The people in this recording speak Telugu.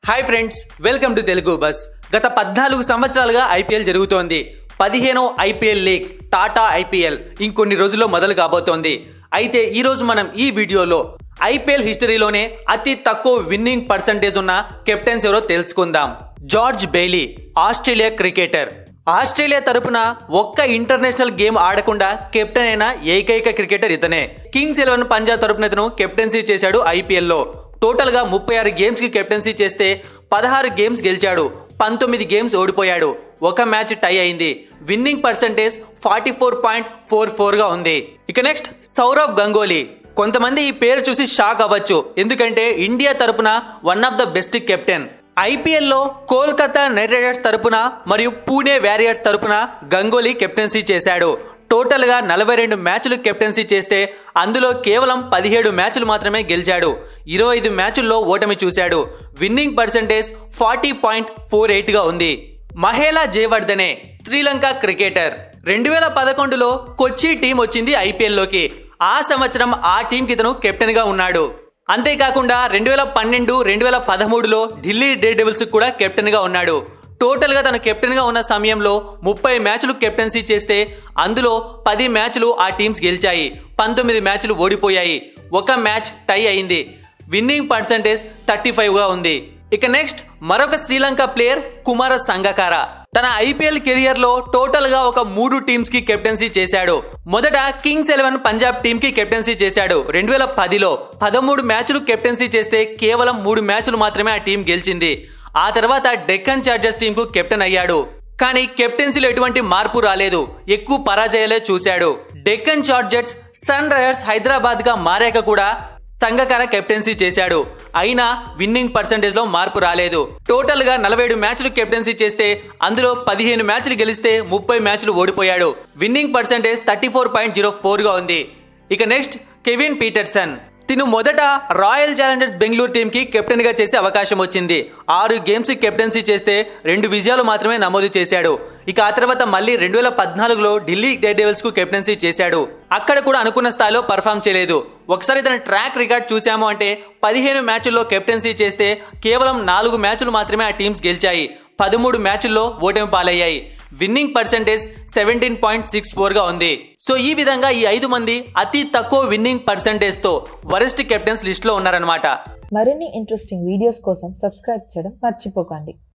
hi friends welcome to Telugu bus గత పద్నాలుగు సంవత్సరాలుగా ఐపీఎల్ జరుగుతోంది పదిహేనో ఐపీఎల్ లీగ్ టాటా ఐపీఎల్ ఇంకొన్ని రోజుల్లో మొదలు కాబోతోంది అయితే ఈ రోజు మనం ఈ వీడియోలో ఐపీఎల్ హిస్టరీలోనే అతి తక్కువ విన్నింగ్ పర్సంటేజ్ ఉన్న కెప్టెన్స్ ఎవరో తెలుసుకుందాం George Bailey Australia cricketer Australia తరపున ఒక్క ఇంటర్నేషనల్ గేమ్ ఆడకుండా కెప్టెన్ అయిన ఏకైక క్రికెటర్ ఇతనే కింగ్స్ ఎలెవన్ పంజాబ్ తరపున ఇతను కెప్టెన్సీ చేశాడు ఐపీఎల్లో టోటల్ గా ముప్పై ఆరు గేమ్స్ కి కెప్టెన్సీ చేస్తే పదహారు గేమ్స్ గెలిచాడు పంతొమ్మిది గేమ్స్ ఓడిపోయాడు ఒక మ్యాచ్ టై అయింది winning percentage forty four point four four గా ఉంది ఇక నెక్స్ట్ సౌరవ్ గంగోలీ కొంతమంది ఈ పేరు చూసి షాక్ అవ్వచ్చు ఎందుకంటే ఇండియా తరపున one of the best captain ఐపీఎల్లో కోల్కతా నైట్ రైడర్స్ తరపున మరియు పూణే వ్యారియర్స్ తరపున గంగోలీ కెప్టెన్సీ చేశాడు టోటల్ గా నలభై రెండు మ్యాచ్లు కెప్టెన్సీ చేస్తే అందులో కేవలం పదిహేడు మ్యాచ్లు మాత్రమే గెలిచాడు ఇరవై ఐదు మ్యాచుల్లో ఓటమి చూశాడు winning percentage forty point four eight గా ఉంది మహేలా జయవర్ధనే శ్రీలంక క్రికెటర్ రెండు వేల పదకొండులో కొచ్చి టీం వచ్చింది ఐపీఎల్లోకి ఆ సంవత్సరం ఆ టీంకి ఇతను కెప్టెన్ గా ఉన్నాడు అంతేకాకుండా రెండు వేల పన్నెండు రెండు వేల పదమూడులో ఢిల్లీ డే డెవిల్స్ కూడా కెప్టెన్ గా ఉన్నాడు టోటల్ గా తను కెప్టెన్ గా ఉన్న సమయంలో ముప్పై మ్యాచ్లు కెప్టెన్సీ చేస్తే అందులో పది మ్యాచ్లు ఆ టీమ్స్ గెలిచాయి పంతొమ్మిది మ్యాచ్లు ఓడిపోయాయి ఒక మ్యాచ్ టై అయింది విన్నింగ్ పర్సంటేజ్ థర్టీ ఫైవ్ గా ఉంది ఇక నెక్స్ట్ మరొక శ్రీలంక ప్లేయర్ కుమార సంగకార తన ఐపీఎల్ కెరియర్ లో టోటల్ గా ఒక మూడు టీమ్స్ కి కెప్టెన్సీ చేశాడు మొదట కింగ్స్ ఎలెవన్ పంజాబ్ టీమ్ కి కెప్టెన్సీ చేశాడు రెండు వేల పదిలో పదమూడు మ్యాచ్లు కెప్టెన్సీ చేస్తే కేవలం మూడు మ్యాచ్లు మాత్రమే ఆ టీం గెలిచింది ఆ తర్వాత డెక్కన్ చార్జర్స్ టీం కు కెప్టెన్ అయ్యాడు కానీ కెప్టెన్సీలో ఎటువంటి మార్పు రాలేదు ఎక్కువ పరాజయాలే చూశాడు Deccan chargers sunrisers Hyderabad గా మారాక కూడా సంఘకార కెప్టెన్సీ చేశాడు అయినా విన్నింగ్ పర్సంటేజ్ లో మార్పు రాలేదు టోటల్ గా నలభై ఏడు మ్యాచ్లు కెప్టెన్సీ చేస్తే అందులో పదిహేను మ్యాచ్లు గెలిస్తే ముప్పై మ్యాచ్లు ఓడిపోయాడు winning percentage thirty four point zero four గా ఉంది ఇక నెక్స్ట్ కెవిన్ పీటర్సన్ తిను మొదట రాయల్ ఛాలెంజర్స్ బెంగళూరు టీం కి కెప్టెన్ గా చేసే అవకాశం వచ్చింది ఆరు గేమ్స్ కెప్టెన్సీ చేస్తే రెండు విజయాలు మాత్రమే నమోదు చేశాడు ఇక ఆ తర్వాత మళ్ళీ రెండు వేల పద్నాలుగులో ఢిల్లీ డే డెవిల్స్ కు కెప్టెన్సీ చేశాడు అక్కడ కూడా అనుకున్న స్థాయిలో పర్ఫామ్ చేయలేదు ఒకసారి తన ట్రాక్ రికార్డ్ చూసాము అంటే పదిహేను మ్యాచ్ల్లో కెప్టెన్సీ చేస్తే కేవలం నాలుగు మ్యాచ్లు మాత్రమే ఆ టీమ్స్ గెలిచాయి పదమూడు మ్యాచ్ల్లో ఓటమి పాలయ్యాయి winning percentage seventeen point six four గా ఉంది సో ఈ విధంగా ఈ ఐదు మంది అతి తక్కువ విన్నింగ్ పర్సంటేజ్ తో వరెస్ట్ కెప్టెన్స్ లిస్ట్ లో ఉన్నారనమాట మరిన్ని ఇంట్రెస్టింగ్ వీడియోస్ కోసం సబ్స్క్రైబ్ చేయడం మర్చిపోకండి